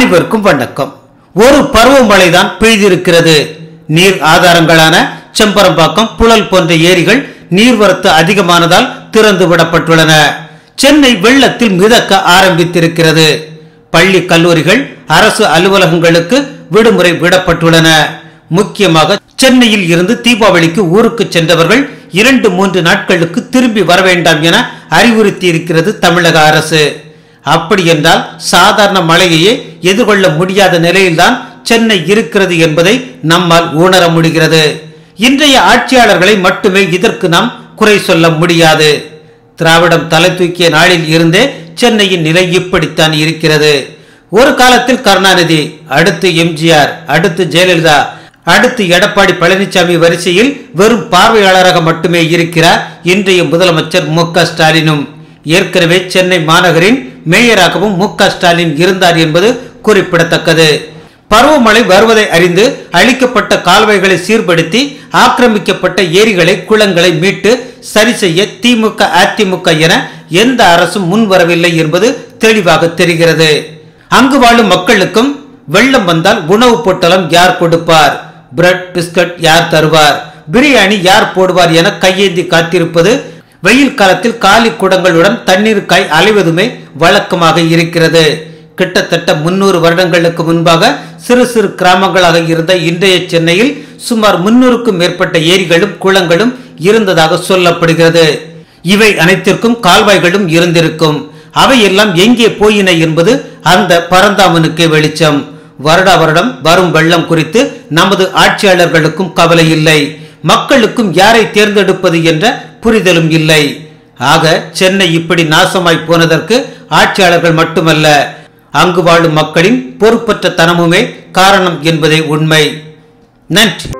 அனைவருக்கும் வணக்கம் ஒரு பருவமழைதான் பெய்திருக்கிறது நீர் ஆதாரங்களான செம்பரம்பாக்கம் புழல் போன்ற ஏரிகள் நீர்வரத்து அதிகமானதால் திறந்து விடப்பட்டுள்ளன சென்னை வெள்ளத்தில் மிதக்க ஆரம்பித்திருக்கிறது பள்ளி கல்லூரிகள் அரசு அலுவலகங்களுக்கு விடுமுறை விடப்பட்டுள்ளன முக்கியமாக சென்னையில் இருந்து தீபாவளிக்கு ஊருக்கு சென்றவர்கள் இரண்டு மூன்று நாட்களுக்கு திரும்பி வர வேண்டாம் என அறிவுறுத்தி இருக்கிறது தமிழக அரசு அப்படி என்றால் சாதாரண மழையையே எதிர்கொள்ள முடியாத நிலையில்தான் சென்னை இருக்கிறது என்பதை நம்மால் உணர முடிகிறது இன்றைய ஆட்சியாளர்களை மட்டுமே இதற்கு நாம் குறை சொல்ல முடியாது திராவிடம் தலை தூக்கிய நாளில் இருந்தே சென்னையின் நிலை இப்படித்தான் இருக்கிறது ஒரு காலத்தில் கருணாநிதி அடுத்து எம்ஜிஆர் அடுத்து ஜெயலலிதா அடுத்து எடப்பாடி பழனிசாமி வரிசையில் வெறும் பார்வையாளராக மட்டுமே இருக்கிறார் இன்றைய முதலமைச்சர் மு க ஸ்டாலினும் ஏற்கனவே சென்னை மாநகரின் மேயராகவும் மு க ஸ்டாலின் இருந்தார் என்பது குறிப்பிடத்தக்கது பருவமழை வருவதை அறிந்து அழிக்கப்பட்ட கால்வாய்களை சீர்படுத்தி ஆக்கிரமிக்கப்பட்ட ஏரிகளை குளங்களை மீட்டு சரி செய்ய திமுக அதிமுக என எந்த அரசும் முன்வரவில்லை என்பது தெளிவாக தெரிகிறது அங்கு வாழும் மக்களுக்கும் வெள்ளம் வந்தால் உணவு பொட்டலம் யார் கொடுப்பார் பிரெட் பிஸ்கட் யார் தருவார் பிரியாணி யார் போடுவார் என கையேந்தி காத்திருப்பது வெயில் காலத்தில் காலி குடங்களுடன் தண்ணீருக்காய் அலைவதுமே வழக்கமாக இருக்கிறது கிட்டத்தட்ட முன்னூறு வருடங்களுக்கு முன்பாக சிறு சிறு கிராமங்களாக இருந்த இன்றைய சென்னையில் சுமார் முன்னூறுக்கும் மேற்பட்ட ஏரிகளும் குளங்களும் இருந்ததாக சொல்லப்படுகிறது இவை அனைத்திற்கும் கால்வாய்களும் இருந்திருக்கும் அவையெல்லாம் எங்கே போயின என்பது அந்த பரந்தாமனுக்கே வெளிச்சம் வருடா வருடம் வரும் வெள்ளம் குறித்து நமது ஆட்சியாளர்களுக்கும் கவலை இல்லை மக்களுக்கும் யாரை தேர்ந்தெடுப்பது என்ற புரிதலும் இல்லை ஆக சென்னை இப்படி நாசமாய் போனதற்கு ஆட்சியாளர்கள் மட்டுமல்ல அங்கு வாழும் மக்களின் பொறுப்பற்ற தனமுமே காரணம் என்பதே உண்மை நன்றி